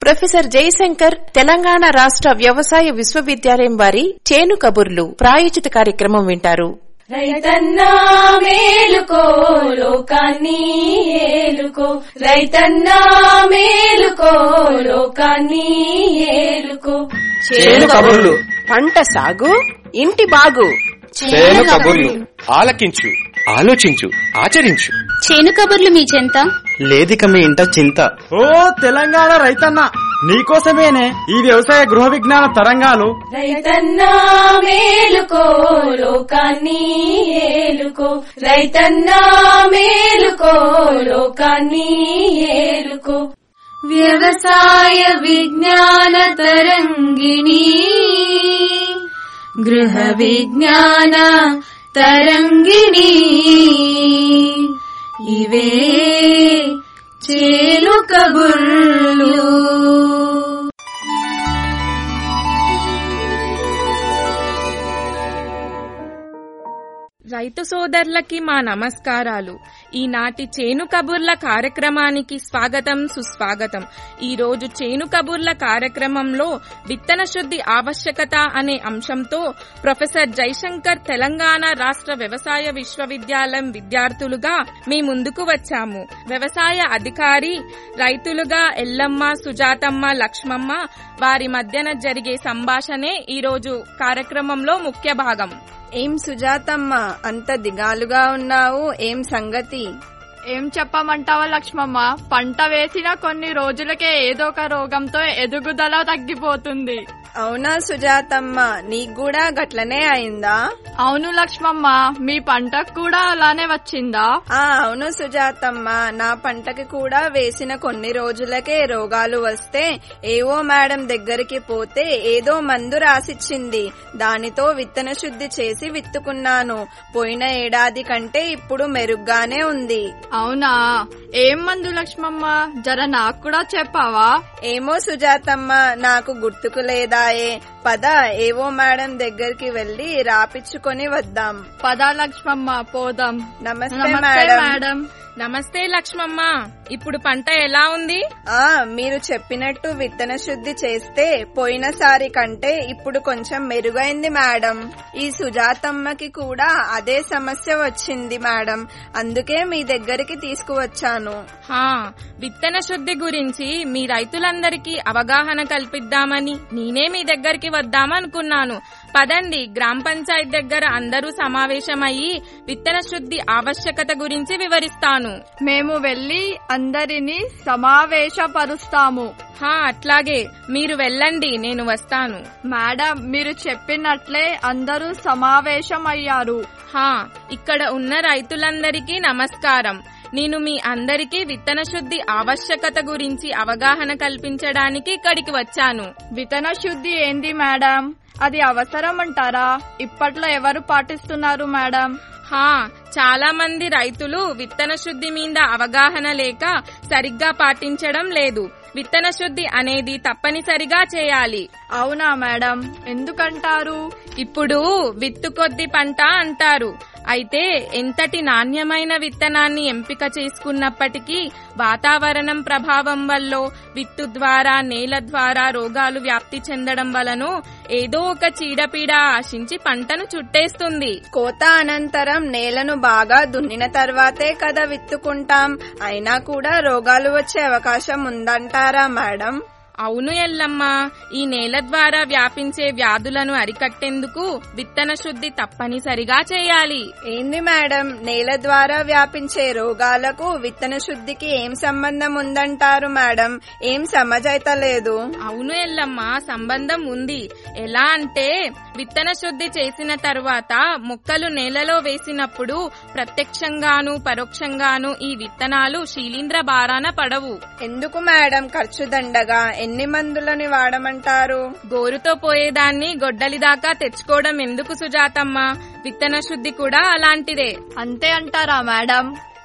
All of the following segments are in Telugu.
ప్రొఫెసర్ జయశంకర్ తెలంగాణ రాష్ట్ర వ్యవసాయ విశ్వవిద్యాలయం వారి చేను కబుర్లు ప్రాయోజిత కార్యక్రమం వింటారు రైతన్నా మేలుకో లోకాన్ని ఏలుకో రైతన్నా మేలుకో లోకాన్ని ఏలుకో చేను కబుర్లు పంట సాగు ఇంటి బాగు చేను కబుర్లు ఆలకించు ఆలోచించు ఆచరించు చేను కబుర్లు మీ చెంత లేదిక మీ ఇంట చింత ఓ తెలంగాణ రైతన్న నీకోసమేనే ఈ వ్యవసాయ గృహ విజ్ఞాన తరంగాలు రైతన్నా మేలుకో లోకాన్ని ఏలుకో రైతన్నా మేలుకో లోకాన్ని ఏలుకో వ్యవసాయ విజ్ఞాన తరంగిణి గృహ విజ్ఞాన తరంగిణి ఇవే చేలు కబుర్లు రైతు సోదరులకి మా నమస్కారాలు ఈనాటి చేను కబుర్ల కార్యక్రమానికి స్వాగతం సుస్వాగతం ఈ రోజు చేను కబుర్ల కార్యక్రమంలో విత్తన శుద్ధి ఆవశ్యకత అనే అంశంతో ప్రొఫెసర్ జైశంకర్ తెలంగాణ రాష్ట్ర వ్యవసాయ విశ్వవిద్యాలయం విద్యార్థులుగా మీ ముందుకు వచ్చాము వ్యవసాయ అధికారి రైతులుగా ఎల్లమ్మ సుజాతమ్మ లక్ష్మమ్మ వారి మధ్యన జరిగే సంభాషణే ఈ రోజు కార్యక్రమంలో ముఖ్య భాగం ఏం సుజాతమ్మ అంత దిగాలుగా ఉన్నావు ఏం సంగతి ఏం చెప్పమంటావా లక్ష్మమ్మ పంట వేసిన కొన్ని రోజులకే ఏదో ఒక రోగంతో ఎదుగుదల తగ్గిపోతుంది అవునా సుజాతమ్మ నీకు కూడా గట్లనే అయిందా అవును లక్ష్మమ్మ మీ పంటకు కూడా అలానే వచ్చిందా ఆ అవును సుజాతమ్మ నా పంటకి కూడా వేసిన కొన్ని రోజులకే రోగాలు వస్తే ఏవో మేడం దగ్గరికి పోతే ఏదో మందు రాసిచ్చింది దానితో విత్తన శుద్ధి చేసి విత్తుకున్నాను పోయిన ఏడాది కంటే ఇప్పుడు మెరుగ్గానే ఉంది అవునా ఏం మందు లక్ష్మమ్మ జర నాకు కూడా చెప్పావా ఏమో సుజాతమ్మ నాకు గుర్తుకు లేదాయే పద ఏవో మేడం దగ్గరికి వెళ్లి రాపిచ్చుకొని వద్దాం పదా లక్ష్మమ్మ పోదాం నమస్తే నమస్తే మేడం మేడం నమస్తే లక్ష్మమ్మ ఇప్పుడు పంట ఎలా ఉంది ఆ మీరు చెప్పినట్టు విత్తన శుద్ధి చేస్తే పోయినసారి కంటే ఇప్పుడు కొంచెం మెరుగైంది మేడం ఈ సుజాతమ్మకి కూడా అదే సమస్య వచ్చింది మేడం అందుకే మీ దగ్గరికి తీసుకువచ్చాను హా విత్తన శుద్ధి గురించి మీ రైతులందరికీ అవగాహన కల్పిద్దామని నేనే మీ దగ్గరికి వద్దామనుకున్నాను పదండి గ్రామ పంచాయత్ దగ్గర అందరూ సమావేశమయ్యి విత్తన శుద్ధి ఆవశ్యకత గురించి వివరిస్తాను మేము వెళ్లి అందరినీ సమావేశపరుస్తాము హా అట్లాగే మీరు వెళ్ళండి నేను వస్తాను మేడం మీరు చెప్పినట్లే అందరూ సమావేశమయ్యారు హా ఇక్కడ ఉన్న రైతులందరికీ నమస్కారం నేను మీ అందరికీ విత్తన శుద్ధి ఆవశ్యకత గురించి అవగాహన కల్పించడానికి ఇక్కడికి వచ్చాను విత్తన శుద్ధి ఏంది మేడం అది అవసరం అంటారా ఇప్పట్లో ఎవరు పాటిస్తున్నారు మేడం హా చాలా మంది రైతులు విత్తన శుద్ధి మీద అవగాహన లేక సరిగ్గా పాటించడం లేదు విత్తన శుద్ధి అనేది తప్పనిసరిగా చేయాలి అవునా మేడం ఎందుకంటారు ఇప్పుడు విత్తు కొద్ది పంట అంటారు అయితే ఎంతటి నాణ్యమైన విత్తనాన్ని ఎంపిక చేసుకున్నప్పటికీ వాతావరణం ప్రభావం వల్ల విత్తు ద్వారా నేల ద్వారా రోగాలు వ్యాప్తి చెందడం వలన ఏదో ఒక చీడపీడ ఆశించి పంటను చుట్టేస్తుంది కోత అనంతరం నేలను బాగా దున్నిన తర్వాతే కదా విత్తుకుంటాం అయినా కూడా రోగాలు వచ్చే అవకాశం ఉందంటారా మేడం అవును ఎల్లమ్మ ఈ నేల ద్వారా వ్యాపించే వ్యాధులను అరికట్టేందుకు విత్తన శుద్ధి తప్పనిసరిగా చేయాలి ఏంది మేడం నేల ద్వారా వ్యాపించే రోగాలకు విత్తన శుద్ధికి ఏం సంబంధం ఉందంటారు మేడం ఏం సమజైతలేదు అవును ఎల్లమ్మ సంబంధం ఉంది ఎలా అంటే విత్తన శుద్ధి చేసిన తరువాత మొక్కలు నేలలో వేసినప్పుడు ప్రత్యక్షంగాను పరోక్షంగాను ఈ విత్తనాలు శీలీంద్ర బారాన పడవు ఎందుకు మేడం ఖర్చు దండగా ఎన్ని మందులని వాడమంటారు గోరుతో పోయేదాన్ని గొడ్డలి దాకా తెచ్చుకోవడం ఎందుకు సుజాతమ్మ విత్తన శుద్ధి కూడా అలాంటిదే అంతే అంటారా మేడం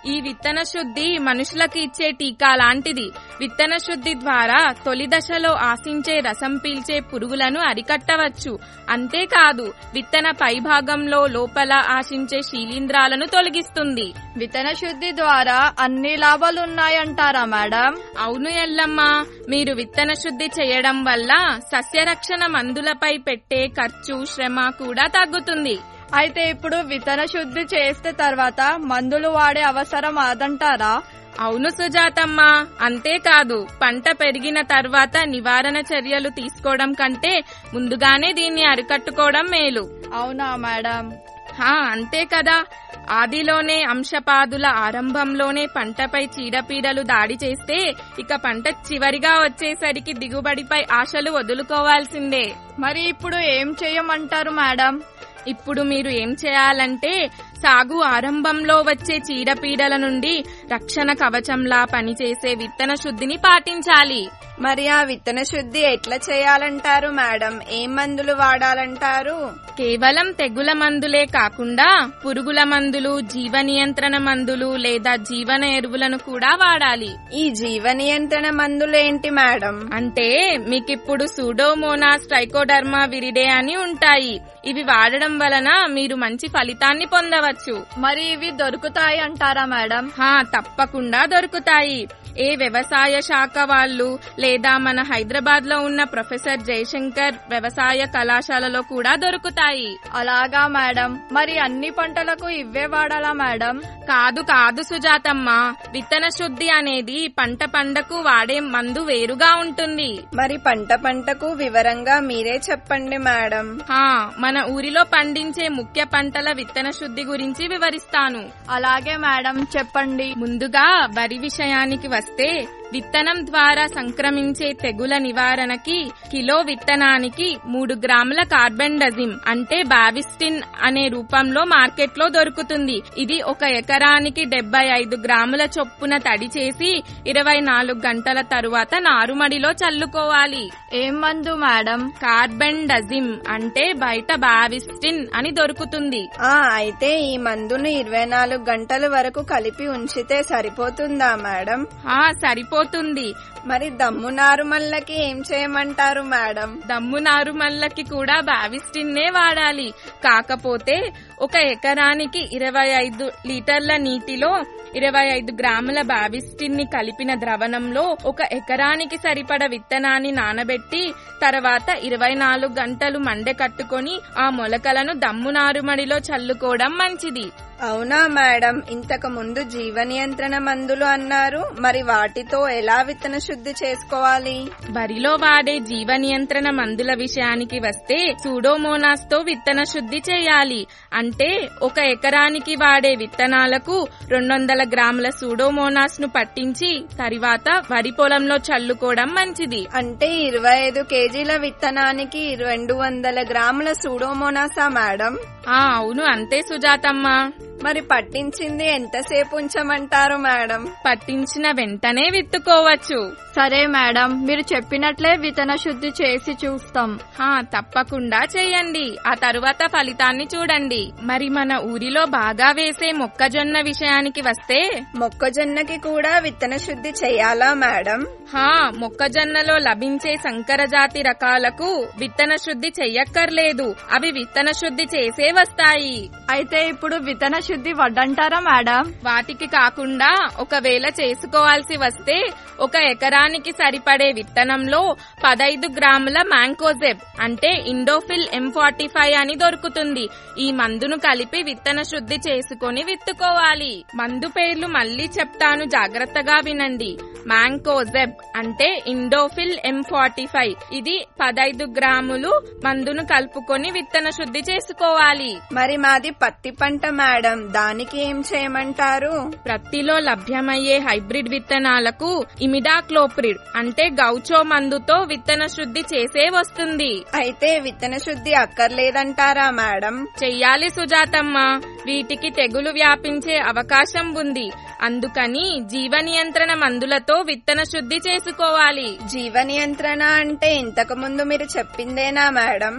ఈ విత్తన శుద్ధి మనుషులకు ఇచ్చే టీకా లాంటిది విత్తన శుద్ధి ద్వారా తొలి దశలో ఆశించే రసం పీల్చే పురుగులను అరికట్టవచ్చు అంతేకాదు విత్తన పైభాగంలో లోపల ఆశించే శీలింద్రాలను తొలగిస్తుంది విత్తన శుద్ధి ద్వారా అన్ని లాభాలున్నాయంటారా మేడం అవును ఎల్లమ్మ మీరు విత్తన శుద్ధి చేయడం వల్ల సస్యరక్షణ మందులపై పెట్టే ఖర్చు శ్రమ కూడా తగ్గుతుంది అయితే ఇప్పుడు విత్తన శుద్ధి చేస్తే తర్వాత మందులు వాడే అవసరం అదంటారా అవును సుజాతమ్మ అంతేకాదు పంట పెరిగిన తర్వాత నివారణ చర్యలు తీసుకోవడం కంటే ముందుగానే దీన్ని అరికట్టుకోవడం మేలు అవునా మేడం హా అంతే కదా ఆదిలోనే అంశపాదుల ఆరంభంలోనే పంటపై చీడపీడలు దాడి చేస్తే ఇక పంట చివరిగా వచ్చేసరికి దిగుబడిపై ఆశలు వదులుకోవాల్సిందే మరి ఇప్పుడు ఏం చేయమంటారు మేడం ఇప్పుడు మీరు ఏం చేయాలంటే సాగు ఆరంభంలో వచ్చే చీడపీడల నుండి రక్షణ కవచంలా పనిచేసే విత్తన శుద్ధిని పాటించాలి మరి ఆ విత్తన శుద్ధి ఎట్లా చేయాలంటారు మేడం ఏం మందులు వాడాలంటారు కేవలం తెగుల మందులే కాకుండా పురుగుల మందులు జీవ నియంత్రణ మందులు లేదా జీవన ఎరువులను కూడా వాడాలి ఈ జీవ నియంత్రణ మందులు ఏంటి మేడం అంటే మీకిప్పుడు సూడోమోనాస్ ట్రైకోడర్మా విరిడే అని ఉంటాయి ఇవి వాడడం వలన మీరు మంచి ఫలితాన్ని పొందవచ్చు మరి ఇవి దొరుకుతాయి అంటారా మేడం హా తప్పకుండా దొరుకుతాయి ఏ వ్యవసాయ శాఖ వాళ్ళు లేదా మన హైదరాబాద్ లో ఉన్న ప్రొఫెసర్ జయశంకర్ వ్యవసాయ కళాశాలలో కూడా దొరుకుతాయి అలాగా మేడం మరి అన్ని పంటలకు ఇవే వాడాలా మేడం కాదు కాదు సుజాతమ్మ విత్తన శుద్ధి అనేది పంట పంటకు వాడే మందు వేరుగా ఉంటుంది మరి పంట పంటకు వివరంగా మీరే చెప్పండి మేడం హా మన ఊరిలో పండించే ముఖ్య పంటల విత్తన శుద్ధి గురించి వివరిస్తాను అలాగే మేడం చెప్పండి ముందుగా వరి విషయానికి వస్తే విత్తనం ద్వారా సంక్రమించే తెగుల నివారణకి కిలో విత్తనానికి మూడు గ్రాముల కార్బన్ డజిమ్ అంటే బావిస్టిన్ అనే రూపంలో మార్కెట్లో దొరుకుతుంది ఇది ఒక ఎకరానికి డెబ్బై ఐదు గ్రాముల చొప్పున తడి చేసి ఇరవై నాలుగు గంటల తరువాత నారుమడిలో చల్లుకోవాలి ఏం మందు మేడం కార్బన్ డజిమ్ అంటే బయట బావిస్టిన్ అని దొరుకుతుంది ఆ అయితే ఈ మందును ఇరవై నాలుగు గంటల వరకు కలిపి ఉంచితే సరిపోతుందా మేడం ఆ సరిపోతుంది మరి దమ్ము నారుమల్లకి ఏం చేయమంటారు మేడం దమ్ము నారుమల్లకి కూడా బావిస్టిన్నే వాడాలి కాకపోతే ఒక ఎకరానికి ఇరవై ఐదు లీటర్ల నీటిలో ఇరవై ఐదు గ్రాముల బావిస్టిన్ ని కలిపిన ద్రవణంలో ఒక ఎకరానికి సరిపడ విత్తనాన్ని నానబెట్టి తర్వాత ఇరవై నాలుగు గంటలు మండె కట్టుకొని ఆ మొలకలను దమ్ము నారుమడిలో చల్లుకోవడం మంచిది అవునా మేడం ఇంతకు ముందు జీవ నియంత్రణ మందులు అన్నారు మరి వాటితో ఎలా విత్తన శుద్ధి చేసుకోవాలి వరిలో వాడే జీవ నియంత్రణ మందుల విషయానికి వస్తే సూడోమోనాస్ తో విత్తన శుద్ధి చేయాలి అంటే ఒక ఎకరానికి వాడే విత్తనాలకు రెండు వందల గ్రాముల సూడోమోనాస్ ను పట్టించి తరువాత వరి పొలంలో చల్లుకోవడం మంచిది అంటే ఇరవై ఐదు కేజీల విత్తనానికి రెండు వందల గ్రాముల సూడోమోనాసా మేడం ఆ అవును అంతే సుజాతమ్మ మరి పట్టించింది ఎంతసేపు ఉంచమంటారు మేడం పట్టించిన వెంటనే విత్తుకోవచ్చు సరే మేడం మీరు చెప్పినట్లే విత్తన శుద్ధి చేసి చూస్తాం హా తప్పకుండా చేయండి ఆ తరువాత ఫలితాన్ని చూడండి మరి మన ఊరిలో బాగా వేసే మొక్కజొన్న విషయానికి వస్తే మొక్కజొన్నకి కూడా విత్తన శుద్ధి చేయాలా మేడం హా మొక్కజొన్నలో లభించే సంకర జాతి రకాలకు విత్తన శుద్ధి చెయ్యక్కర్లేదు అవి విత్తన శుద్ధి చేసే వస్తాయి అయితే ఇప్పుడు విత్తన శుద్ధి వడ్డంటారా మేడం వాటికి కాకుండా ఒకవేళ చేసుకోవాల్సి వస్తే ఒక ఎకరానికి సరిపడే విత్తనంలో పదైదు గ్రాముల మ్యాంకోజెబ్ అంటే ఇండోఫిల్ ఎం ఫార్టీ ఫైవ్ అని దొరుకుతుంది ఈ మందును కలిపి విత్తన శుద్ధి చేసుకొని విత్తుకోవాలి మందు పేర్లు మళ్ళీ చెప్తాను జాగ్రత్తగా వినండి మ్యాంకోజెబ్ అంటే ఇండోఫిల్ ఎం ఫార్టీ ఫైవ్ ఇది పదైదు గ్రాములు మందును కలుపుకొని విత్తన శుద్ధి చేసుకోవాలి మరి మాది పత్తి పంట మేడం దానికి ఏం చేయమంటారు ప్రత్తిలో లభ్యమయ్యే హైబ్రిడ్ విత్తనాలకు ఇమిడాక్లోప్రిడ్ అంటే గౌచో మందుతో విత్తన శుద్ధి చేసే వస్తుంది అయితే విత్తన శుద్ధి అక్కర్లేదంటారా మేడం చెయ్యాలి సుజాతమ్మ వీటికి తెగులు వ్యాపించే అవకాశం ఉంది అందుకని జీవ నియంత్రణ మందులతో విత్తన శుద్ధి చేసుకోవాలి జీవ నియంత్రణ అంటే ఇంతకు ముందు మీరు చెప్పిందేనా మేడం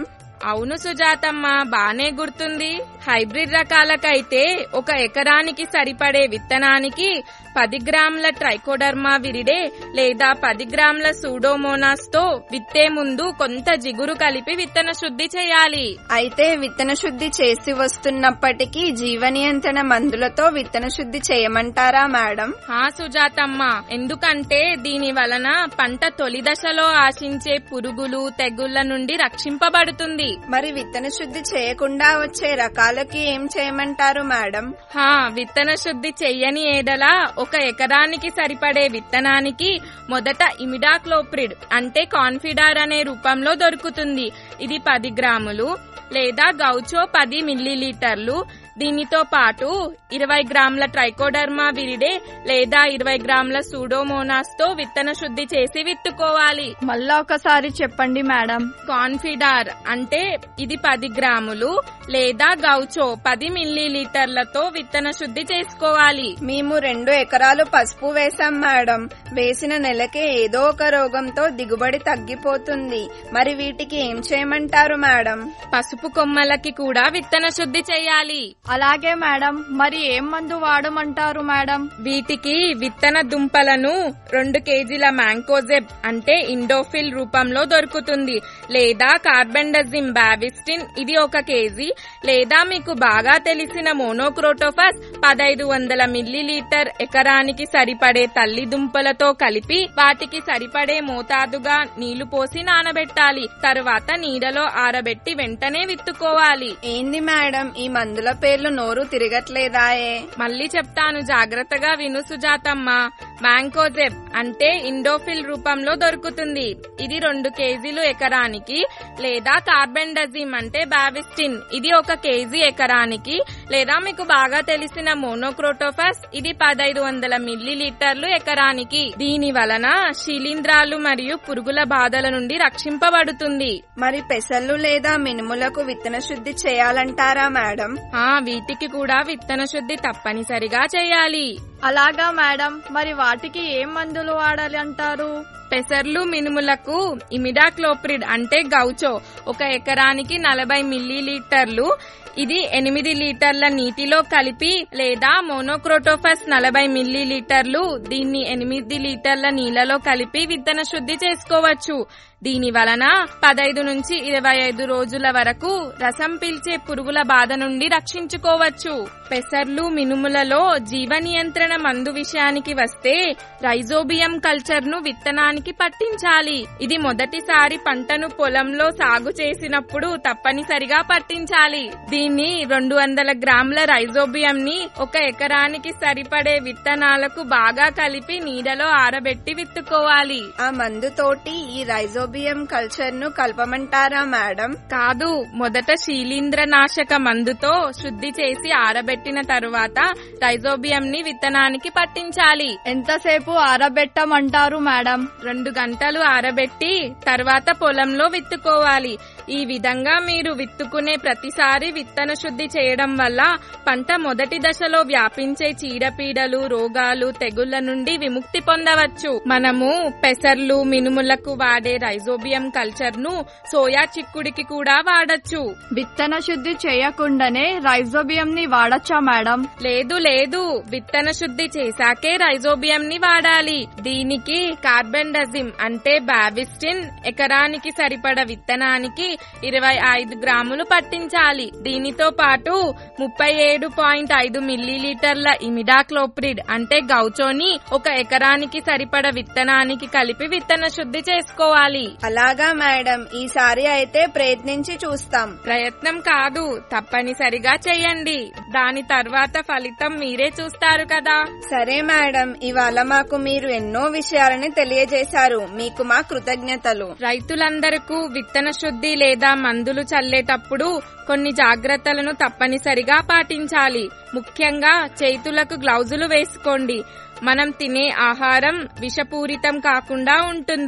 అవును సుజాతమ్మ బానే గుర్తుంది హైబ్రిడ్ రకాలకైతే ఒక ఎకరానికి సరిపడే విత్తనానికి పది గ్రాముల ట్రైకోడర్మా విరిడే లేదా పది గ్రాముల సూడోమోనాస్ తో విత్తే ముందు కొంత జిగురు కలిపి విత్తన శుద్ధి చేయాలి అయితే విత్తన శుద్ధి చేసి వస్తున్నప్పటికీ జీవ నియంత్రణ మందులతో విత్తన శుద్ధి చేయమంటారా మేడం హా సుజాతమ్మ ఎందుకంటే దీని వలన పంట తొలి దశలో ఆశించే పురుగులు తెగుళ్ల నుండి రక్షింపబడుతుంది మరి విత్తన శుద్ధి చేయకుండా వచ్చే రకాలకి ఏం చేయమంటారు మేడం హా విత్తన శుద్ధి చెయ్యని ఏడల ఒక ఎకరానికి సరిపడే విత్తనానికి మొదట ఇమిడాక్లోప్రిడ్ అంటే కాన్ఫిడార్ అనే రూపంలో దొరుకుతుంది ఇది పది గ్రాములు లేదా గౌచో పది మిల్లీలీటర్లు దీనితో పాటు ఇరవై గ్రాముల ట్రైకోడర్మా విరిడే లేదా ఇరవై గ్రాముల సూడోమోనాస్ తో విత్తన శుద్ధి చేసి విత్తుకోవాలి మళ్ళా ఒకసారి చెప్పండి మేడం కాన్ఫిడార్ అంటే ఇది పది గ్రాములు లేదా గౌచో పది మిల్లీలీటర్లతో విత్తన శుద్ధి చేసుకోవాలి మేము రెండు ఎకరాలు పసుపు వేసాం మేడం వేసిన నెలకే ఏదో ఒక రోగంతో దిగుబడి తగ్గిపోతుంది మరి వీటికి ఏం చేయమంటారు మేడం పసుపు కొమ్మలకి కూడా విత్తన శుద్ధి చేయాలి అలాగే మేడం మరి ఏం మందు వాడమంటారు మేడం వీటికి విత్తన దుంపలను రెండు కేజీల మ్యాంకోజెబ్ అంటే ఇండోఫిల్ రూపంలో దొరుకుతుంది లేదా కార్బెండజిమ్ బావిస్టిన్ ఇది ఒక కేజీ లేదా మీకు బాగా తెలిసిన మోనోక్రోటోఫస్ పదైదు వందల మిల్లీలీటర్ ఎకరానికి సరిపడే తల్లి దుంపలతో కలిపి వాటికి సరిపడే మోతాదుగా నీళ్లు పోసి నానబెట్టాలి తరువాత నీడలో ఆరబెట్టి వెంటనే విత్తుకోవాలి ఏంది మేడం ఈ మందుల పేర్లు నోరు తిరగట్లేదాయే మళ్ళీ చెప్తాను జాగ్రత్తగా విను సుజాతమ్మ మ్యాంకోజెబ్ అంటే ఇండోఫిల్ రూపంలో దొరుకుతుంది ఇది రెండు కేజీలు ఎకరానికి లేదా కార్బెండజిమ్ అంటే బావిస్టిన్ ఇది ఒక కేజీ ఎకరానికి లేదా మీకు బాగా తెలిసిన మోనోక్రోటోఫస్ ఇది పదైదు వందల మిల్లీలీటర్లు ఎకరానికి దీని వలన శిలీంధ్రాలు మరియు పురుగుల బాధల నుండి రక్షింపబడుతుంది మరి పెసళ్ళు లేదా మినుములకు విత్తన శుద్ధి చేయాలంటారా మేడం ఆ వీటికి కూడా విత్తన శుద్ధి తప్పనిసరిగా చేయాలి అలాగా మేడం మరి వాటికి ఏం మందులు వాడాలి అంటారు పెసర్లు మినుములకు ఇమిడాక్లోప్రిడ్ అంటే గౌచో ఒక ఎకరానికి నలభై మిల్లీలీటర్లు ఇది ఎనిమిది లీటర్ల నీటిలో కలిపి లేదా మోనోక్రోటోఫస్ నలభై మిల్లీలీటర్లు దీన్ని ఎనిమిది లీటర్ల నీళ్లలో కలిపి విత్తన శుద్ధి చేసుకోవచ్చు దీని వలన పదైదు నుంచి ఇరవై ఐదు రోజుల వరకు రసం పీల్చే పురుగుల బాధ నుండి రక్షించుకోవచ్చు పెసర్లు మినుములలో జీవ నియంత్రణ మందు విషయానికి వస్తే రైజోబియం కల్చర్ ను విత్తనానికి పట్టించాలి ఇది మొదటిసారి పంటను పొలంలో సాగు చేసినప్పుడు తప్పనిసరిగా పట్టించాలి దీన్ని రెండు వందల గ్రాముల రైజోబియం ని ఒక ఎకరానికి సరిపడే విత్తనాలకు బాగా కలిపి నీడలో ఆరబెట్టి విత్తుకోవాలి ఆ మందుతోటి ఈ రైజోబియం కల్చర్ ను కలపమంటారా మేడం కాదు మొదట శీలీంద్ర నాశక మందుతో శుద్ధి చేసి ఆరబెట్టిన తరువాత రైజోబియం ని విత్తనానికి పట్టించాలి ఎంతసేపు ఆరబెట్టమంటారు మేడం రెండు గంటలు ఆరబెట్టి తర్వాత పొలంలో విత్తుకోవాలి ఈ విధంగా మీరు విత్తుకునే ప్రతిసారి విత్తన శుద్ధి చేయడం వల్ల పంట మొదటి దశలో వ్యాపించే చీడపీడలు రోగాలు తెగుళ్ల నుండి విముక్తి పొందవచ్చు మనము పెసర్లు మినుములకు వాడే రైజోబియం కల్చర్ ను సోయా చిక్కుడికి కూడా వాడచ్చు విత్తన శుద్ధి చేయకుండానే రైజోబియం ని వాడచ్చా మేడం లేదు లేదు విత్తన శుద్ధి చేశాకే రైజోబియం ని వాడాలి దీనికి కార్బెండజిమ్ అంటే బావిస్టిన్ ఎకరానికి సరిపడ విత్తనానికి ఇరవై ఐదు గ్రాములు పట్టించాలి దీనితో పాటు ముప్పై ఏడు పాయింట్ ఐదు మిల్లీలీటర్ల ఇమిడాక్లోప్రిడ్ అంటే గౌచోని ఒక ఎకరానికి సరిపడ విత్తనానికి కలిపి విత్తన శుద్ధి చేసుకోవాలి అలాగా మేడం ఈసారి అయితే ప్రయత్నించి చూస్తాం ప్రయత్నం కాదు తప్పనిసరిగా చెయ్యండి దాని తర్వాత ఫలితం మీరే చూస్తారు కదా సరే మేడం ఇవాళ మాకు మీరు ఎన్నో విషయాలని తెలియజేశారు మీకు మా కృతజ్ఞతలు రైతులందరకు విత్తన శుద్ధి లేదా మందులు చల్లేటప్పుడు కొన్ని జాగ్రత్తలను తప్పనిసరిగా పాటించాలి ముఖ్యంగా చేతులకు గ్లౌజులు వేసుకోండి మనం తినే ఆహారం విషపూరితం కాకుండా ఉంటుంది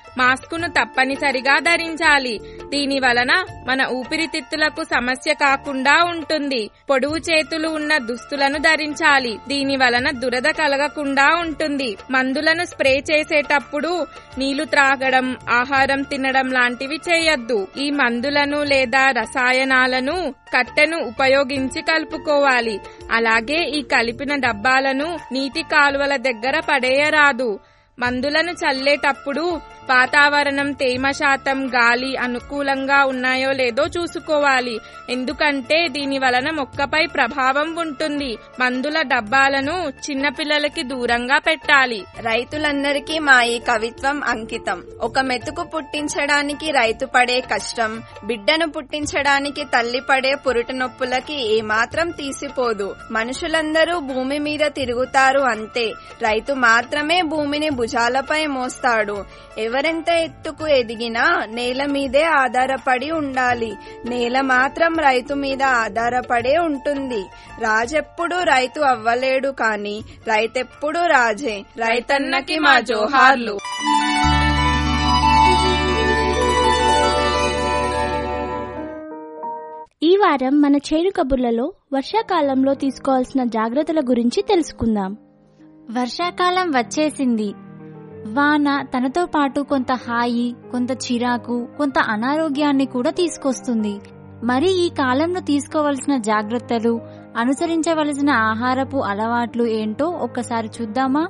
మాస్కును తప్పనిసరిగా ధరించాలి దీని వలన మన ఊపిరితిత్తులకు సమస్య కాకుండా ఉంటుంది పొడువు చేతులు ఉన్న దుస్తులను ధరించాలి దీని వలన దురద కలగకుండా ఉంటుంది మందులను స్ప్రే చేసేటప్పుడు నీళ్లు త్రాగడం ఆహారం తినడం లాంటివి చేయొద్దు ఈ మందులను లేదా రసాయనాలను కట్టెను ఉపయోగించి కలుపుకోవాలి అలాగే ఈ కలిపిన డబ్బాలను నీటి కాలువల దగ్గర పడేయరాదు మందులను చల్లేటప్పుడు వాతావరణం తేమ శాతం గాలి అనుకూలంగా ఉన్నాయో లేదో చూసుకోవాలి ఎందుకంటే దీని వలన మొక్కపై ప్రభావం ఉంటుంది మందుల డబ్బాలను చిన్నపిల్లలకి దూరంగా పెట్టాలి రైతులందరికీ మా ఈ కవిత్వం అంకితం ఒక మెతుకు పుట్టించడానికి రైతు పడే కష్టం బిడ్డను పుట్టించడానికి తల్లి పడే పురుట నొప్పులకి ఏమాత్రం తీసిపోదు మనుషులందరూ భూమి మీద తిరుగుతారు అంతే రైతు మాత్రమే భూమిని భుజాలపై మోస్తాడు ఎవరెంత ఎత్తుకు ఎదిగినా నేల మీదే ఆధారపడి ఉండాలి నేల మాత్రం రైతు మీద ఆధారపడే ఉంటుంది రాజెప్పుడు రైతు అవ్వలేడు కాని రైతెప్పుడు రాజే రైతన్నకి మా జోహార్లు ఈ వారం మన చేను కబుర్లలో వర్షాకాలంలో తీసుకోవాల్సిన జాగ్రత్తల గురించి తెలుసుకుందాం వర్షాకాలం వచ్చేసింది వాన తనతో పాటు కొంత హాయి కొంత చిరాకు కొంత అనారోగ్యాన్ని కూడా తీసుకొస్తుంది మరి ఈ కాలంలో తీసుకోవలసిన జాగ్రత్తలు అనుసరించవలసిన ఆహారపు అలవాట్లు ఏంటో ఒక్కసారి చూద్దామా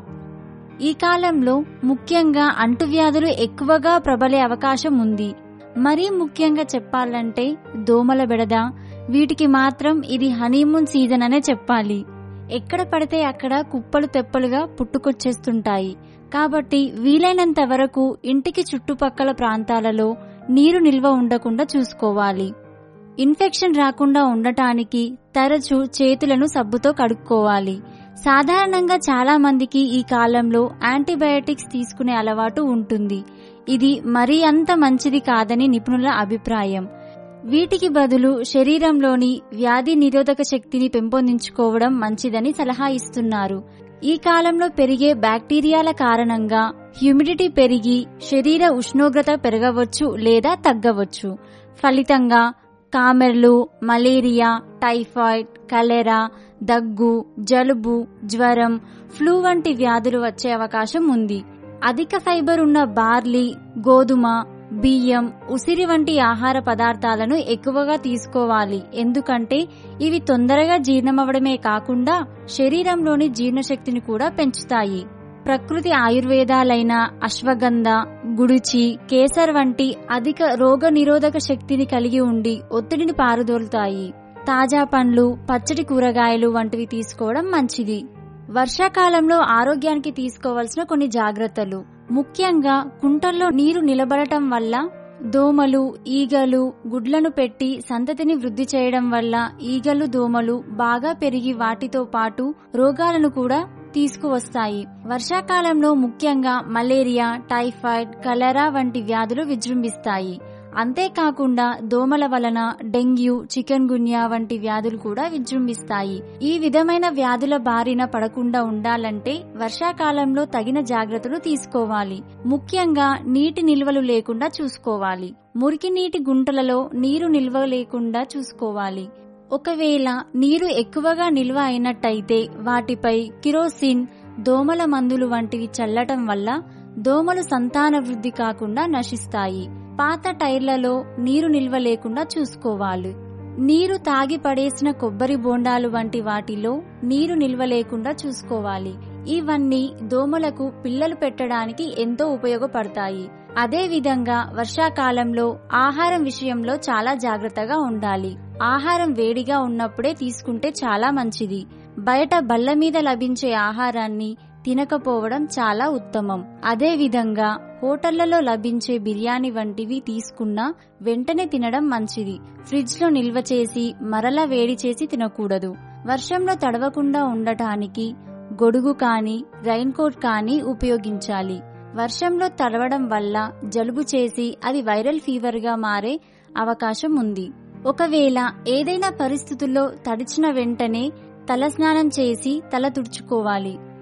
ఈ కాలంలో ముఖ్యంగా అంటువ్యాధులు ఎక్కువగా ప్రబలే అవకాశం ఉంది మరీ ముఖ్యంగా చెప్పాలంటే దోమల బెడద వీటికి మాత్రం ఇది హనీమూన్ సీజన్ అనే చెప్పాలి ఎక్కడ పడితే అక్కడ కుప్పలు తెప్పలుగా పుట్టుకొచ్చేస్తుంటాయి కాబట్టి వీలైనంత వరకు ఇంటికి చుట్టుపక్కల ప్రాంతాలలో నీరు నిల్వ ఉండకుండా చూసుకోవాలి ఇన్ఫెక్షన్ రాకుండా ఉండటానికి తరచూ చేతులను సబ్బుతో కడుక్కోవాలి సాధారణంగా చాలా మందికి ఈ కాలంలో యాంటీబయాటిక్స్ తీసుకునే అలవాటు ఉంటుంది ఇది మరీ అంత మంచిది కాదని నిపుణుల అభిప్రాయం వీటికి బదులు శరీరంలోని వ్యాధి నిరోధక శక్తిని పెంపొందించుకోవడం మంచిదని సలహా ఇస్తున్నారు ఈ కాలంలో పెరిగే బ్యాక్టీరియాల కారణంగా హ్యూమిడిటీ పెరిగి శరీర ఉష్ణోగ్రత పెరగవచ్చు లేదా తగ్గవచ్చు ఫలితంగా కామెర్లు మలేరియా టైఫాయిడ్ కలెరా దగ్గు జలుబు జ్వరం ఫ్లూ వంటి వ్యాధులు వచ్చే అవకాశం ఉంది అధిక ఫైబర్ ఉన్న బార్లీ గోధుమ బియ్యం ఉసిరి వంటి ఆహార పదార్థాలను ఎక్కువగా తీసుకోవాలి ఎందుకంటే ఇవి తొందరగా జీర్ణమవడమే కాకుండా శరీరంలోని జీర్ణశక్తిని కూడా పెంచుతాయి ప్రకృతి ఆయుర్వేదాలైన అశ్వగంధ గుడిచి కేసర్ వంటి అధిక రోగ నిరోధక శక్తిని కలిగి ఉండి ఒత్తిడిని పారుదోలుతాయి తాజా పండ్లు పచ్చడి కూరగాయలు వంటివి తీసుకోవడం మంచిది వర్షాకాలంలో ఆరోగ్యానికి తీసుకోవాల్సిన కొన్ని జాగ్రత్తలు ముఖ్యంగా కుంటల్లో నీరు నిలబడటం వల్ల దోమలు ఈగలు గుడ్లను పెట్టి సంతతిని వృద్ధి చేయడం వల్ల ఈగలు దోమలు బాగా పెరిగి వాటితో పాటు రోగాలను కూడా తీసుకువస్తాయి వర్షాకాలంలో ముఖ్యంగా మలేరియా టైఫాయిడ్ కలరా వంటి వ్యాధులు విజృంభిస్తాయి అంతేకాకుండా దోమల వలన డెంగ్యూ చికెన్ గున్యా వంటి వ్యాధులు కూడా విజృంభిస్తాయి ఈ విధమైన వ్యాధుల బారిన పడకుండా ఉండాలంటే వర్షాకాలంలో తగిన జాగ్రత్తలు తీసుకోవాలి ముఖ్యంగా నీటి నిల్వలు లేకుండా చూసుకోవాలి మురికి నీటి గుంటలలో నీరు నిల్వ లేకుండా చూసుకోవాలి ఒకవేళ నీరు ఎక్కువగా నిల్వ అయినట్టయితే వాటిపై కిరోసిన్ దోమల మందులు వంటివి చల్లటం వల్ల దోమలు సంతాన వృద్ధి కాకుండా నశిస్తాయి పాత టైర్లలో నీరు నిల్వ లేకుండా చూసుకోవాలి నీరు తాగి పడేసిన కొబ్బరి బోండాలు వంటి వాటిలో నీరు నిల్వ లేకుండా చూసుకోవాలి ఇవన్నీ దోమలకు పిల్లలు పెట్టడానికి ఎంతో ఉపయోగపడతాయి అదే విధంగా వర్షాకాలంలో ఆహారం విషయంలో చాలా జాగ్రత్తగా ఉండాలి ఆహారం వేడిగా ఉన్నప్పుడే తీసుకుంటే చాలా మంచిది బయట బల్ల మీద లభించే ఆహారాన్ని తినకపోవడం చాలా ఉత్తమం అదే విధంగా హోటళ్లలో లభించే బిర్యానీ వంటివి తీసుకున్నా వెంటనే తినడం మంచిది ఫ్రిడ్జ్ లో నిల్వ చేసి మరలా వేడి చేసి తినకూడదు వర్షంలో తడవకుండా ఉండటానికి గొడుగు కాని రైన్ కోట్ కానీ ఉపయోగించాలి వర్షంలో తడవడం వల్ల జలుబు చేసి అది వైరల్ ఫీవర్ గా మారే అవకాశం ఉంది ఒకవేళ ఏదైనా పరిస్థితుల్లో తడిచిన వెంటనే తలస్నానం చేసి తల తుడుచుకోవాలి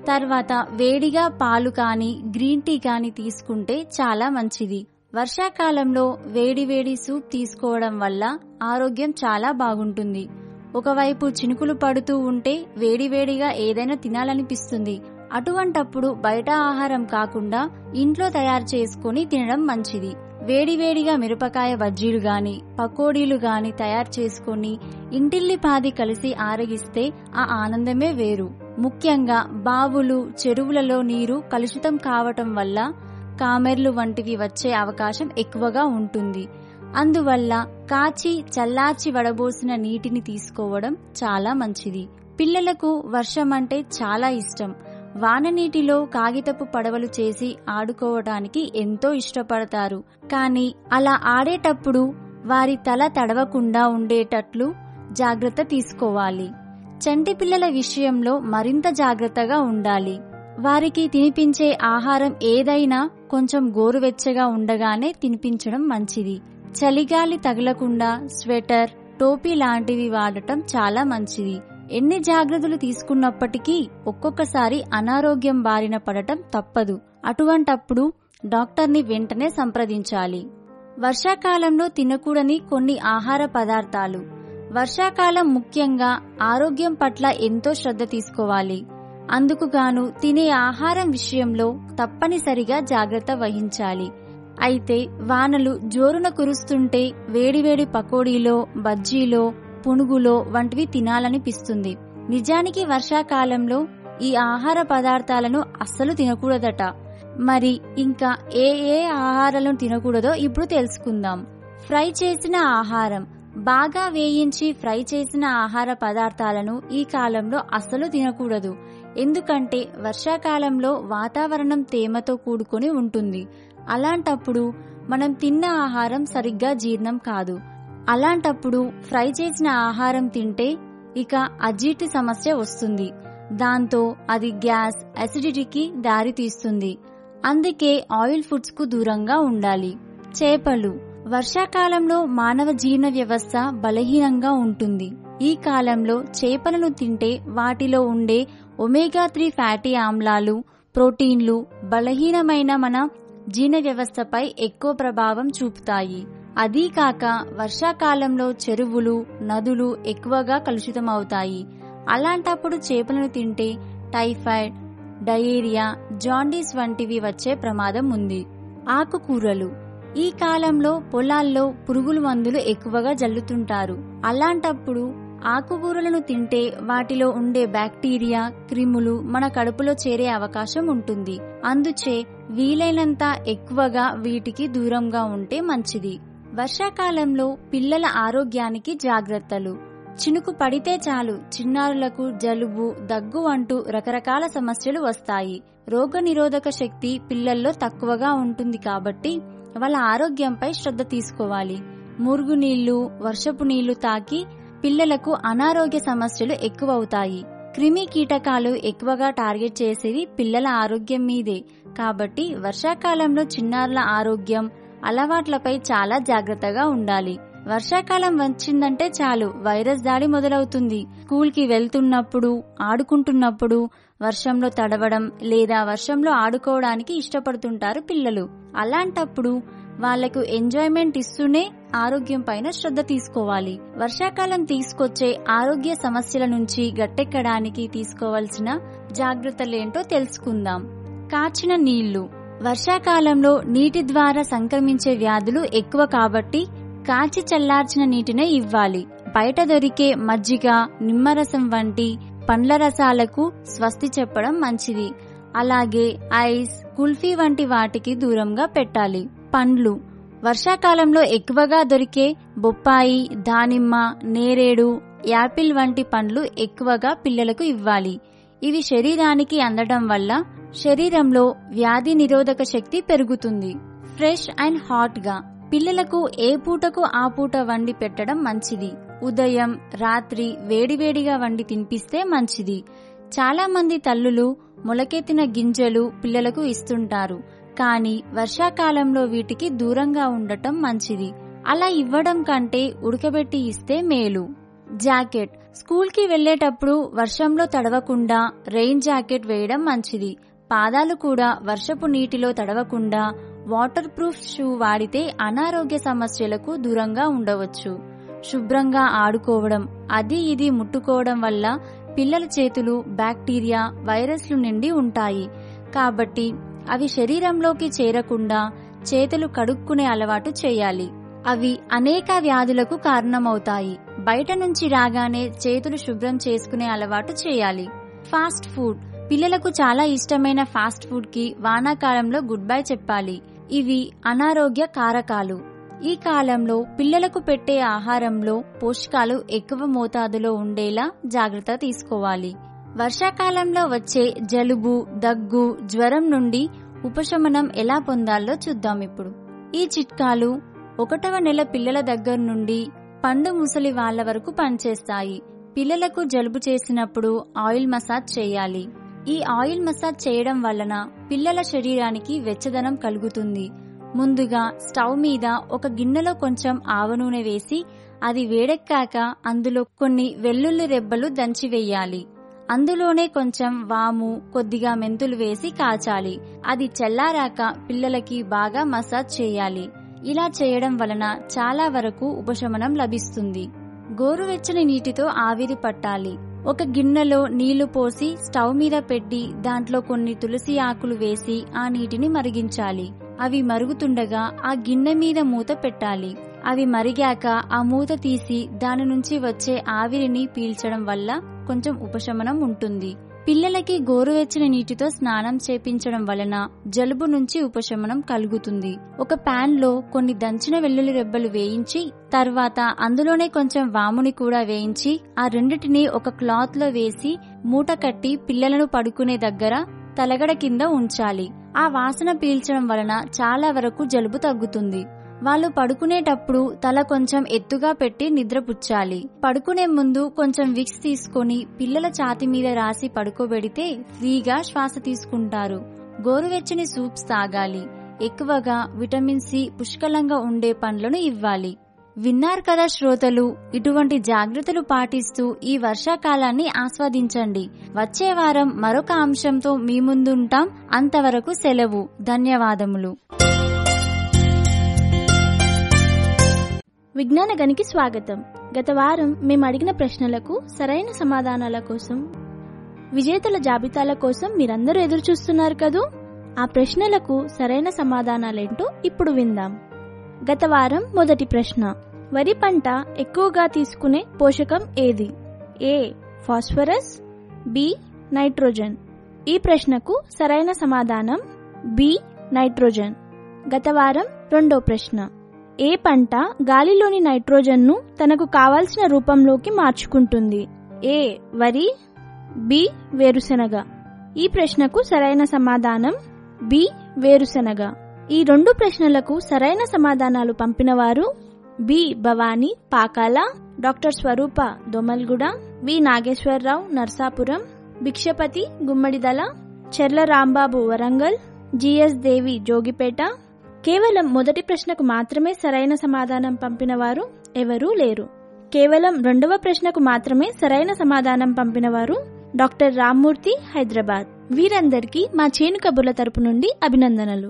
తర్వాత వేడిగా పాలు కానీ గ్రీన్ టీ కానీ తీసుకుంటే చాలా మంచిది వర్షాకాలంలో వేడివేడి సూప్ తీసుకోవడం వల్ల ఆరోగ్యం చాలా బాగుంటుంది ఒకవైపు చినుకులు పడుతూ ఉంటే వేడివేడిగా ఏదైనా తినాలనిపిస్తుంది అటువంటప్పుడు బయట ఆహారం కాకుండా ఇంట్లో తయారు చేసుకుని తినడం మంచిది వేడివేడిగా మిరపకాయ బజ్జీలు గాని పకోడీలు గాని తయారు చేసుకుని ఇంటిల్లిపాది కలిసి ఆరగిస్తే ఆ ఆనందమే వేరు ముఖ్యంగా బావులు చెరువులలో నీరు కలుషితం కావటం వల్ల కామెర్లు వంటివి వచ్చే అవకాశం ఎక్కువగా ఉంటుంది అందువల్ల కాచి చల్లార్చి వడబోసిన నీటిని తీసుకోవడం చాలా మంచిది పిల్లలకు వర్షం అంటే చాలా ఇష్టం వాన నీటిలో కాగితపు పడవలు చేసి ఆడుకోవడానికి ఎంతో ఇష్టపడతారు కానీ అలా ఆడేటప్పుడు వారి తల తడవకుండా ఉండేటట్లు జాగ్రత్త తీసుకోవాలి చంటి పిల్లల విషయంలో మరింత జాగ్రత్తగా ఉండాలి వారికి తినిపించే ఆహారం ఏదైనా కొంచెం గోరువెచ్చగా ఉండగానే తినిపించడం మంచిది చలిగాలి తగలకుండా స్వెటర్ టోపీ లాంటివి వాడటం చాలా మంచిది ఎన్ని జాగ్రత్తలు తీసుకున్నప్పటికీ ఒక్కొక్కసారి అనారోగ్యం బారిన పడటం తప్పదు అటువంటప్పుడు డాక్టర్ని వెంటనే సంప్రదించాలి వర్షాకాలంలో తినకూడని కొన్ని ఆహార పదార్థాలు వర్షాకాలం ముఖ్యంగా ఆరోగ్యం పట్ల ఎంతో శ్రద్ధ తీసుకోవాలి అందుకుగాను తినే ఆహారం విషయంలో తప్పనిసరిగా జాగ్రత్త వహించాలి అయితే వానలు జోరున కురుస్తుంటే వేడివేడి పకోడీలో బజ్జీలో పునుగులో వంటివి తినాలనిపిస్తుంది నిజానికి వర్షాకాలంలో ఈ ఆహార పదార్థాలను అస్సలు తినకూడదట మరి ఇంకా ఏ ఏ ఆహారాలను తినకూడదో ఇప్పుడు తెలుసుకుందాం ఫ్రై చేసిన ఆహారం బాగా వేయించి ఫ్రై చేసిన ఆహార పదార్థాలను ఈ కాలంలో అస్సలు తినకూడదు ఎందుకంటే వర్షాకాలంలో వాతావరణం తేమతో కూడుకొని ఉంటుంది అలాంటప్పుడు మనం తిన్న ఆహారం సరిగ్గా జీర్ణం కాదు అలాంటప్పుడు ఫ్రై చేసిన ఆహారం తింటే ఇక అజీర్తి సమస్య వస్తుంది దాంతో అది గ్యాస్ అసిడిటీకి దారితీస్తుంది అందుకే ఆయిల్ ఫుడ్స్ కు దూరంగా ఉండాలి చేపలు వర్షాకాలంలో మానవ జీర్ణ వ్యవస్థ బలహీనంగా ఉంటుంది ఈ కాలంలో చేపలను తింటే వాటిలో ఉండే ఒమేగా త్రీ ఫ్యాటీ ఆమ్లాలు ప్రోటీన్లు బలహీనమైన మన జీర్ణ వ్యవస్థపై ఎక్కువ ప్రభావం చూపుతాయి అదీ కాక వర్షాకాలంలో చెరువులు నదులు ఎక్కువగా కలుషితమవుతాయి అలాంటప్పుడు చేపలను తింటే టైఫాయిడ్ డయేరియా జాండీస్ వంటివి వచ్చే ప్రమాదం ఉంది ఆకుకూరలు ఈ కాలంలో పొలాల్లో పురుగుల మందులు ఎక్కువగా జల్లుతుంటారు అలాంటప్పుడు ఆకుకూరలను తింటే వాటిలో ఉండే బ్యాక్టీరియా క్రిములు మన కడుపులో చేరే అవకాశం ఉంటుంది అందుచే వీలైనంత ఎక్కువగా వీటికి దూరంగా ఉంటే మంచిది వర్షాకాలంలో పిల్లల ఆరోగ్యానికి జాగ్రత్తలు చినుకు పడితే చాలు చిన్నారులకు జలుబు దగ్గు అంటూ రకరకాల సమస్యలు వస్తాయి రోగనిరోధక శక్తి పిల్లల్లో తక్కువగా ఉంటుంది కాబట్టి వాళ్ళ ఆరోగ్యంపై శ్రద్ధ తీసుకోవాలి మురుగునీళ్లు వర్షపు నీళ్లు తాకి పిల్లలకు అనారోగ్య సమస్యలు ఎక్కువవుతాయి క్రిమి కీటకాలు ఎక్కువగా టార్గెట్ చేసేవి పిల్లల ఆరోగ్యం మీదే కాబట్టి వర్షాకాలంలో చిన్నారుల ఆరోగ్యం అలవాట్లపై చాలా జాగ్రత్తగా ఉండాలి వర్షాకాలం వచ్చిందంటే చాలు వైరస్ దాడి మొదలవుతుంది స్కూల్ కి వెళ్తున్నప్పుడు ఆడుకుంటున్నప్పుడు వర్షంలో తడవడం లేదా వర్షంలో ఆడుకోవడానికి ఇష్టపడుతుంటారు పిల్లలు అలాంటప్పుడు వాళ్లకు ఎంజాయ్మెంట్ ఇస్తూనే ఆరోగ్యం పైన శ్రద్ధ తీసుకోవాలి వర్షాకాలం తీసుకొచ్చే ఆరోగ్య సమస్యల నుంచి గట్టెక్కడానికి తీసుకోవాల్సిన జాగ్రత్తలేంటో తెలుసుకుందాం కాచిన నీళ్లు వర్షాకాలంలో నీటి ద్వారా సంక్రమించే వ్యాధులు ఎక్కువ కాబట్టి కాచి చల్లార్చిన నీటినే ఇవ్వాలి బయట దొరికే మజ్జిగ నిమ్మరసం వంటి పండ్ల రసాలకు స్వస్తి చెప్పడం మంచిది అలాగే ఐస్ కుల్ఫీ వంటి వాటికి దూరంగా పెట్టాలి పండ్లు వర్షాకాలంలో ఎక్కువగా దొరికే బొప్పాయి దానిమ్మ నేరేడు యాపిల్ వంటి పండ్లు ఎక్కువగా పిల్లలకు ఇవ్వాలి ఇవి శరీరానికి అందడం వల్ల శరీరంలో వ్యాధి నిరోధక శక్తి పెరుగుతుంది ఫ్రెష్ అండ్ హాట్ గా పిల్లలకు ఏ పూటకు ఆ పూట వండి పెట్టడం మంచిది ఉదయం రాత్రి వేడివేడిగా వండి తినిపిస్తే మంచిది చాలా మంది తల్లులు మొలకెత్తిన గింజలు పిల్లలకు ఇస్తుంటారు కానీ వర్షాకాలంలో వీటికి దూరంగా ఉండటం మంచిది అలా ఇవ్వడం కంటే ఉడకబెట్టి ఇస్తే మేలు జాకెట్ స్కూల్కి వెళ్లేటప్పుడు వర్షంలో తడవకుండా రెయిన్ జాకెట్ వేయడం మంచిది పాదాలు కూడా వర్షపు నీటిలో తడవకుండా వాటర్ ప్రూఫ్ షూ వాడితే అనారోగ్య సమస్యలకు దూరంగా ఉండవచ్చు శుభ్రంగా ఆడుకోవడం అది ఇది ముట్టుకోవడం వల్ల పిల్లల చేతులు బ్యాక్టీరియా వైరస్లు నిండి ఉంటాయి కాబట్టి అవి శరీరంలోకి చేరకుండా చేతులు కడుక్కునే అలవాటు చేయాలి అవి అనేక వ్యాధులకు కారణమవుతాయి బయట నుంచి రాగానే చేతులు శుభ్రం చేసుకునే అలవాటు చేయాలి ఫాస్ట్ ఫుడ్ పిల్లలకు చాలా ఇష్టమైన ఫాస్ట్ ఫుడ్ కి వానాకాలంలో గుడ్ బై చెప్పాలి ఇవి అనారోగ్య కారకాలు ఈ కాలంలో పిల్లలకు పెట్టే ఆహారంలో పోషకాలు ఎక్కువ మోతాదులో ఉండేలా జాగ్రత్త తీసుకోవాలి వర్షాకాలంలో వచ్చే జలుబు దగ్గు జ్వరం నుండి ఉపశమనం ఎలా పొందాలో చూద్దాం ఇప్పుడు ఈ చిట్కాలు ఒకటవ నెల పిల్లల దగ్గర నుండి పండు ముసలి వాళ్ళ వరకు పనిచేస్తాయి పిల్లలకు జలుబు చేసినప్పుడు ఆయిల్ మసాజ్ చేయాలి ఈ ఆయిల్ మసాజ్ చేయడం వలన పిల్లల శరీరానికి వెచ్చదనం కలుగుతుంది ముందుగా స్టవ్ మీద ఒక గిన్నెలో కొంచెం ఆవ నూనె వేసి అది వేడెక్కాక అందులో కొన్ని వెల్లుల్లి రెబ్బలు దంచివేయాలి అందులోనే కొంచెం వాము కొద్దిగా మెంతులు వేసి కాచాలి అది చల్లారాక పిల్లలకి బాగా మసాజ్ చేయాలి ఇలా చేయడం వలన చాలా వరకు ఉపశమనం లభిస్తుంది గోరువెచ్చని నీటితో ఆవిరి పట్టాలి ఒక గిన్నెలో నీళ్లు పోసి స్టవ్ మీద పెట్టి దాంట్లో కొన్ని తులసి ఆకులు వేసి ఆ నీటిని మరిగించాలి అవి మరుగుతుండగా ఆ గిన్నె మీద మూత పెట్టాలి అవి మరిగాక ఆ మూత తీసి దాని నుంచి వచ్చే ఆవిరిని పీల్చడం వల్ల కొంచెం ఉపశమనం ఉంటుంది పిల్లలకి గోరువెచ్చని నీటితో స్నానం చేపించడం వలన జలుబు నుంచి ఉపశమనం కలుగుతుంది ఒక పాన్ లో కొన్ని దంచిన వెల్లుల్లి రెబ్బలు వేయించి తర్వాత అందులోనే కొంచెం వాముని కూడా వేయించి ఆ రెండిటిని ఒక క్లాత్ లో వేసి మూట కట్టి పిల్లలను పడుకునే దగ్గర తలగడ కింద ఉంచాలి ఆ వాసన పీల్చడం వలన చాలా వరకు జలుబు తగ్గుతుంది వాళ్ళు పడుకునేటప్పుడు తల కొంచెం ఎత్తుగా పెట్టి నిద్రపుచ్చాలి పడుకునే ముందు కొంచెం విక్స్ తీసుకొని పిల్లల ఛాతి మీద రాసి పడుకోబెడితే ఫ్రీగా శ్వాస తీసుకుంటారు గోరువెచ్చని సూప్స్ తాగాలి ఎక్కువగా విటమిన్ సి పుష్కలంగా ఉండే పండ్లను ఇవ్వాలి విన్నారు కదా శ్రోతలు ఇటువంటి జాగ్రత్తలు పాటిస్తూ ఈ వర్షాకాలాన్ని ఆస్వాదించండి వచ్చే వారం మరొక అంశంతో మీ ముందుంటాం అంతవరకు సెలవు ధన్యవాదములు విజ్ఞాన గనికి స్వాగతం గత వారం మేము అడిగిన ప్రశ్నలకు సరైన సమాధానాల కోసం విజేతల జాబితాల కోసం మీరందరూ ఎదురు చూస్తున్నారు కదూ ఆ ప్రశ్నలకు సరైన సమాధానాలేంటో ఇప్పుడు విందాం గత వారం మొదటి ప్రశ్న వరి పంట ఎక్కువగా తీసుకునే పోషకం ఏది ఏ ఫాస్ఫరస్ బి నైట్రోజన్ ఈ ప్రశ్నకు సరైన సమాధానం బి నైట్రోజన్ గత వారం రెండో ప్రశ్న ఏ పంట గాలిలోని నైట్రోజన్ను తనకు కావాల్సిన రూపంలోకి మార్చుకుంటుంది ఏ వరి బి వేరుశెనగ ఈ ప్రశ్నకు సరైన సమాధానం బి వేరుశెనగ ఈ రెండు ప్రశ్నలకు సరైన సమాధానాలు పంపినవారు B Bhavani Pakala doctor Swarupa Domalguda V Nageswararao Narsapuram Bhikshapathi Gummadidala Cherla Rambabu Warangal GS Devi Jogipet కేవలం మొదటి ప్రశ్నకు మాత్రమే సరైన సమాధానం పంపిన వారు ఎవరూ లేరు కేవలం రెండవ ప్రశ్నకు మాత్రమే సరైన సమాధానం పంపిన వారు డాక్టర్ రామ్మూర్తి హైదరాబాద్ వీరందరికీ మా చేను కబుర్ల తరపు నుండి అభినందనలు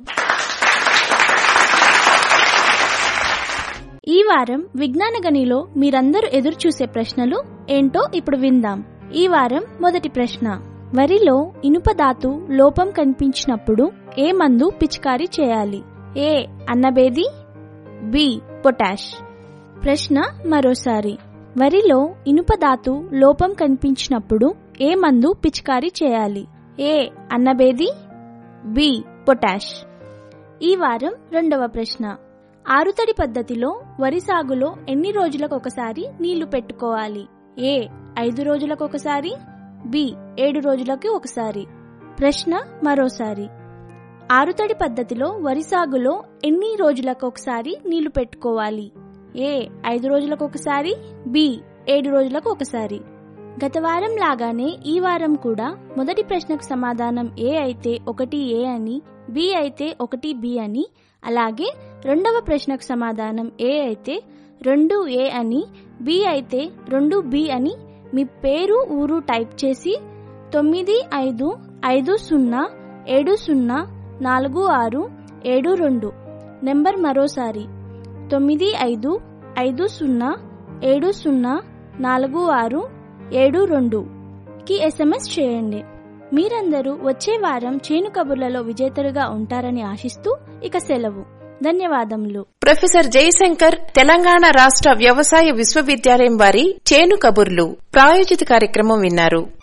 ఈ వారం విజ్ఞాన గనిలో మీరందరూ ఎదురు చూసే ప్రశ్నలు ఏంటో ఇప్పుడు విందాం ఈ వారం మొదటి ప్రశ్న వరిలో ఇనుప ధాతు లోపం కనిపించినప్పుడు ఏ మందు పిచికారీ చేయాలి ఏ అన్నబేది బి పొటాష్ ప్రశ్న మరోసారి వరిలో ఇనుప ధాతు లోపం కనిపించినప్పుడు ఏ మందు పిచికారీ చేయాలి ఏ అన్నబేది బి పొటాష్ ఈ వారం రెండవ ప్రశ్న ఆరుతడి పద్ధతిలో వరి సాగులో ఎన్ని రోజులకు ఒకసారి నీళ్లు పెట్టుకోవాలి ఏ ఐదు రోజులకు ఒకసారి బి ఏడు రోజులకు ఒకసారి ప్రశ్న మరోసారి ఆరుతడి పద్ధతిలో వరి సాగులో ఎన్ని రోజులకు ఒకసారి నీళ్లు పెట్టుకోవాలి ఏ ఐదు రోజులకు ఒకసారి బి ఏడు రోజులకు ఒకసారి గత వారం లాగానే ఈ వారం కూడా మొదటి ప్రశ్నకు సమాధానం ఏ అయితే ఒకటి ఏ అని బి అయితే ఒకటి బి అని అలాగే రెండవ ప్రశ్నకు సమాధానం ఏ అయితే రెండు ఏ అని బి అయితే రెండు బి అని మీ పేరు ఊరు టైప్ చేసి తొమ్మిది ఐదు ఐదు సున్నా ఏడు సున్నా నాలుగు ఆరు ఏడు రెండు నెంబర్ మరోసారి తొమ్మిది ఐదు ఐదు సున్నా ఏడు సున్నా నాలుగు ఆరు ఏడు రెండు కి ఎస్ఎంఎస్ చేయండి మీరందరూ వచ్చే వారం చేను కబుర్లలో విజేతలుగా ఉంటారని ఆశిస్తూ ఇక సెలవు ధన్యవాదములు ప్రొఫెసర్ జయశంకర్ తెలంగాణ రాష్ట్ర వ్యవసాయ విశ్వవిద్యాలయం వారి చేను కబుర్లు ప్రాయోజిత కార్యక్రమం విన్నారు